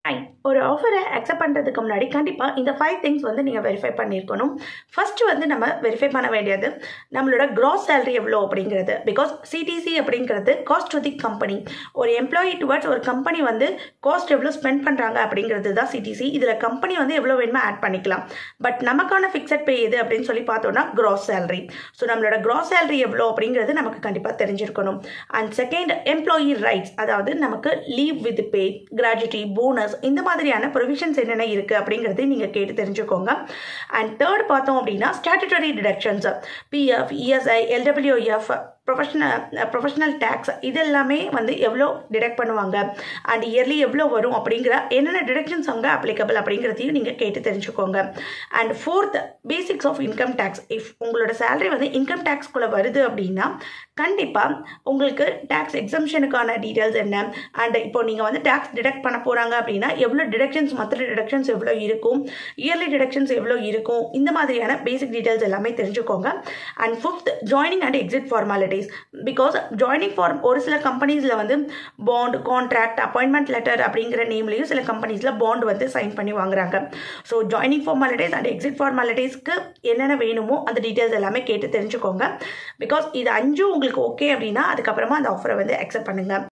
fine ஒரு ஆஃபரை accept பண்ணுறதுக்கு முன்னாடி கண்டிப்பாக இந்த ஃபைவ் திங்ஸ் வந்து நீங்கள் வெரிஃபை பண்ணியிருக்கணும் ஃபஸ்ட்டு வந்து நம்ம வெரிஃபை பண்ண வேண்டியது நம்மளோட க்ராஸ் சேலரி எவ்வளோ அப்படிங்கிறது பிகாஸ் சிடிசி அப்படிங்கிறது காஸ்ட் டு தி கம்பெனி ஒரு எம்ப்ளாயி டுவர்ட்ஸ் ஒரு கம்பெனி வந்து காஸ்ட் எவ்வளோ ஸ்பெண்ட் பண்ணுறாங்க அப்படிங்கிறது தான் சிடிசி இதில் கம்பெனி வந்து எவ்வளோ வேணுமோ ஆட் பண்ணிக்கலாம் பட் நமக்கான ஃபிக்ஸட் பே எது அப்படின்னு சொல்லி பார்த்தோம்னா க்ராஸ் சேலரி ஸோ நம்மளோட க்ராஸ் சேலரி எவ்வளோ அப்படிங்கிறது நமக்கு கண்டிப்பாக தெரிஞ்சிருக்கணும் அண்ட் செகண்ட் எம்ப்ளாயி ரைட்ஸ் அதாவது நமக்கு leave with pay gratuity bonus இந்த மாதிரியான ப்ரொவிஷன்ஸ் என்னென்ன இருக்குது அப்படிங்கிறது நீங்கள் கேட்டு தெரிஞ்சுக்கோங்க அண்ட் தேர்ட் பார்த்தோம் அப்படின்னா statutory deductions PF ESI LWF professional professional tax இது எல்லாமே வந்து எவ்வளோ டிடக்ட் பண்ணுவாங்க அண்ட் இயர்லி எவ்வளோ வரும் அப்படிங்கிற என்னென்ன டிடக்ஷன்ஸ் அங்கே அப்ளிகபிள் அப்படிங்கிறதையும் நீங்கள் கேட்டு தெரிஞ்சுக்கோங்க and fourth basics of income tax if உங்களோட சேலரி வந்து இன்கம் டேக்ஸ்குள்ளே வருது அப்படின்னா கண்டிப்பாக உங்களுக்கு டேக்ஸ் எக்ஸம்ஷனுக்கான டீட்டெயில்ஸ் என்ன அண்ட் இப்போ நீங்கள் வந்து டேக்ஸ் டிடக்ட் பண்ண போகிறாங்க அப்படின்னா எவ்வளோ டிடக்ஷன்ஸ் மற்ற டிடக்ஷன்ஸ் எவ்வளோ இருக்கும் இயர்லி டிடக்ஷன்ஸ் எவ்வளோ இருக்கும் இந்த மாதிரியான பேசிக் டீட்டெயில்ஸ் எல்லாமே தெரிஞ்சுக்கோங்க and fifth joining and exit formalities because joining form ஒரு சில கம்பெனிஸில் வந்து பாண்ட் கான்ட்ராக்ட் அப்பாயின்மெண்ட் லெட்டர் அப்படிங்கிற நேம்லேயும் சில கம்பெனிஸில் பாண்ட் வந்து சைன் பண்ணி வாங்குறாங்க so joining formalities and exit ஃபார்மாலிட்டிஸ்க்கு என்னென்ன வேணுமோ அந்த டீட்டெயில்ஸ் எல்லாமே கேட்டு தெரிஞ்சுக்கோங்க பிகாஸ் இது அஞ்சும் உங்களுக்கு ஓகே அப்படின்னா அதுக்கப்புறமா அந்த ஆஃபரை வந்து அக்செப்ட் பண்ணுங்கள்